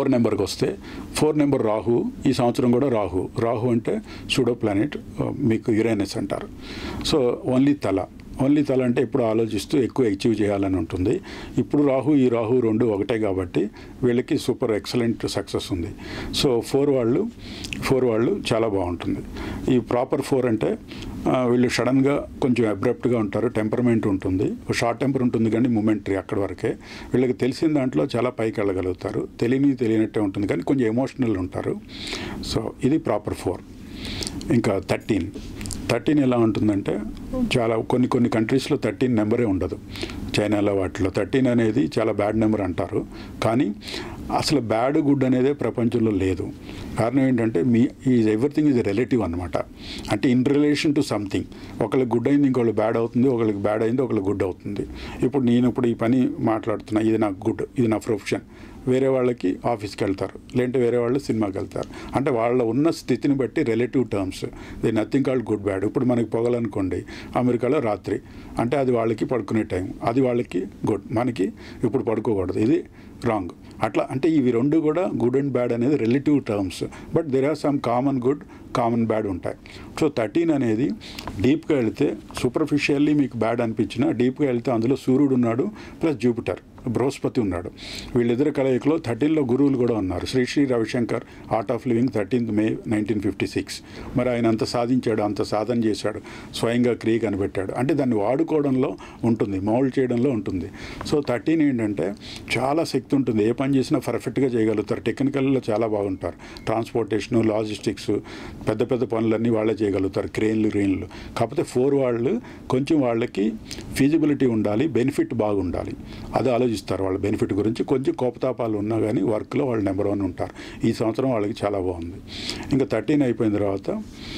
four నెంబర్కి వస్తే four number Rahu ఈ సంవత్సరం కూడా రాహు రాహు అంటే సూడో ప్లానెట్ మీకు యురేనస్ అంటారు సో ఓన్లీ తల ఓన్లీ తల అంటే ఎప్పుడు ఆలోచిస్తూ ఎక్కువ అచీవ్ చేయాలని ఉంటుంది ఇప్పుడు రాహు ఈ రాహు రెండు ఒకటే కాబట్టి వీళ్ళకి సూపర్ ఎక్సలెంట్ సక్సెస్ ఉంది సో ఫోర్ వాళ్ళు ఫోర్ వాళ్ళు చాలా బాగుంటుంది ఈ ప్రాపర్ ఫోర్ అంటే ఆ, వీళ్ళు సడన్గా కొంచెం అబ్రప్ట్గా ఉంటారు టెంపర్మెంట్ ఉంటుంది షార్ట్ టెంపర్ ఉంటుంది కానీ మూమెంటరీ అక్కడి వరకే వీళ్ళకి తెలిసిన దాంట్లో చాలా పైకి వెళ్ళగలుగుతారు తెలియని తెలియనట్టే ఉంటుంది కానీ కొంచెం ఎమోషనల్ ఉంటారు సో ఇది ప్రాపర్ ఫోర్ ఇంకా థర్టీన్ థర్టీన్ ఎలా ఉంటుందంటే చాలా కొన్ని కొన్ని కంట్రీస్లో థర్టీన్ నెంబరే ఉండదు చైనాలో వాటిలో థర్టీన్ అనేది చాలా బ్యాడ్ నెంబర్ అంటారు కానీ అసలు బ్యాడ్ గుడ్ అనేదే ప్రపంచంలో లేదు కారణం ఏంటంటే మీ ఈజ్ ఎవ్రీథింగ్ ఈజ్ రిలేటివ్ అనమాట అంటే ఇన్ రిలేషన్ టు సంథింగ్ ఒకళ్ళకి గుడ్ అయింది ఇంకోళ్ళు బ్యాడ్ అవుతుంది ఒకళ్ళకి బ్యాడ్ అయింది ఒకళ్ళకి గుడ్ అవుతుంది ఇప్పుడు నేను ఇప్పుడు ఈ పని మాట్లాడుతున్నా ఇది నాకు గుడ్ ఇది నా ప్రొఫెషన్ వేరే వాళ్ళకి ఆఫీస్కి వెళ్తారు లేదంటే వేరే వాళ్ళు సినిమాకి వెళ్తారు అంటే వాళ్ళ ఉన్న స్థితిని బట్టి relative terms the nothing called good bad ఇప్పుడు మనకి పొగలనుకోండి అమెరికాలో రాత్రి అంటే అది వాళ్ళకి పడుకునే టైం అది వాళ్ళకి గుడ్ మనకి ఇప్పుడు పడుకోకూడదు ఇది రాంగ్ అట్లా అంటే ఇవి రెండు కూడా గుడ్ అండ్ బ్యాడ్ అనేది relative terms but there are some common good common bad ఉంటాయి సో థర్టీన్ అనేది డీప్గా వెళితే సూపర్ఫిషియల్లీ మీకు బ్యాడ్ అనిపించినా డీప్గా వెళ్తే అందులో సూర్యుడు ఉన్నాడు ప్లస్ జూపిటర్ బృహస్పతి ఉన్నాడు వీళ్ళిద్దరు కలయికలో థర్టీన్లో గురువులు కూడా ఉన్నారు Sri Sri Ravishankar art of living thirteenth May nineteen fifty six మరి ఆయన అంత సాధించాడు అంత సాధన చేశాడు స్వయంగా క్రియ కనిపెట్టాడు అంటే దాన్ని వాడుకోవడంలో ఉంటుంది మౌల్డ్ చేయడంలో ఉంటుంది సో థర్టీన్ ఏంటంటే చాలా శక్తి ఉంటుంది ఏ పని చేసినా పర్ఫెక్ట్గా చేయగలుగుతారు టెక్నికల్లో చాలా బాగుంటారు ట్రాన్స్పోర్టేషను లాజిస్టిక్స్ పెద్ద పెద్ద పనులన్నీ వాళ్ళే చేయగలుగుతారు క్రెయిన్లు గ్రెయిన్లు కాకపోతే ఫోర్ వాళ్ళు కొంచెం వాళ్ళకి ఫీజిబిలిటీ ఉండాలి బెనిఫిట్ బాగుండాలి అది ఆలోచిస్తారు వాళ్ళ బెనిఫిట్ గురించి కొంచెం కోపతాపాలు ఉన్నా కానీ వర్క్లో వాళ్ళు నెంబర్ వన్ ఉంటారు ఈ సంవత్సరం వాళ్ళకి చాలా బాగుంది ఇంకా థర్టీన్ అయిపోయిన తర్వాత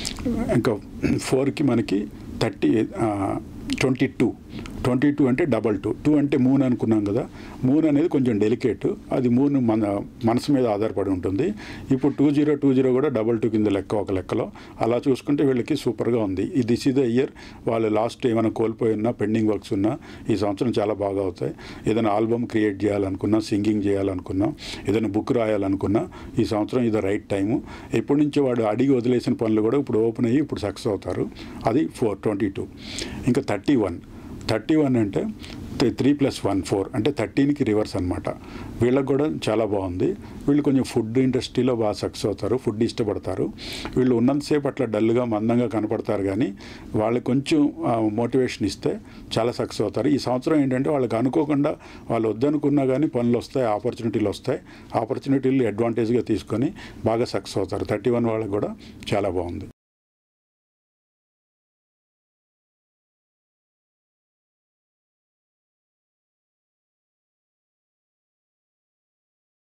ఇంకా ఫోర్కి మనకి thirty twenty two twenty two అంటే డబల్ టూ టూ అంటే మూన్ అనుకున్నాం కదా మూన్ అనేది కొంచెం డెలికేట్ అది మూన్ మన మనసు మీద ఆధారపడి ఉంటుంది ఇప్పుడు టూ జీరో టూ జీరో కూడా డబల్ టూ కింద లెక్క ఒక లెక్కలో అలా చూసుకుంటే వీళ్ళకి సూపర్గా ఉంది ఈ దిస్ ఇస్ ద ఇయర్ వాళ్ళు లాస్ట్ ఏమైనా కోల్పోయి ఉన్నా పెండింగ్ వర్క్స్ ఉన్నా ఈ సంవత్సరం చాలా బాగా అవుతాయి ఏదైనా ఆల్బమ్ క్రియేట్ చేయాలనుకున్నా సింగింగ్ చేయాలనుకున్నా ఏదైనా బుక్ రాయాలనుకున్నా ఈ సంవత్సరం ఇది రైట్ టైము ఎప్పటి నుంచో వాడు అడిగి వదిలేసిన పనులు కూడా ఇప్పుడు ఓపెన్ అయ్యి ఇప్పుడు సక్సెస్ అవుతారు అది ఫోర్ ట్వంటీ టూ ఇంకా థర్టీ వన్ థర్టీ వన్ అంటే త్రీ ప్లస్ వన్ ఫోర్ అంటే థర్టీన్కి రివర్స్ అనమాట వీళ్ళకి కూడా చాలా బాగుంది వీళ్ళు కొంచెం ఫుడ్ ఇండస్ట్రీలో బాగా సక్సెస్ అవుతారు ఫుడ్ ఇష్టపడతారు వీళ్ళు ఉన్నంతసేపు అట్లా డల్గా మందంగా కనపడతారు కానీ వాళ్ళకి కొంచెం మోటివేషన్ ఇస్తే చాలా సక్సెస్ అవుతారు ఈ సంవత్సరం ఏంటంటే వాళ్ళకి అనుకోకుండా వాళ్ళు వద్దనుకున్నా కానీ పనులు వస్తాయి ఆపర్చునిటీలు వస్తాయి ఆపర్చునిటీలు అడ్వాంటేజ్గా తీసుకొని బాగా సక్సెస్ అవుతారు థర్టీ వన్ వాళ్ళకి కూడా చాలా బాగుంది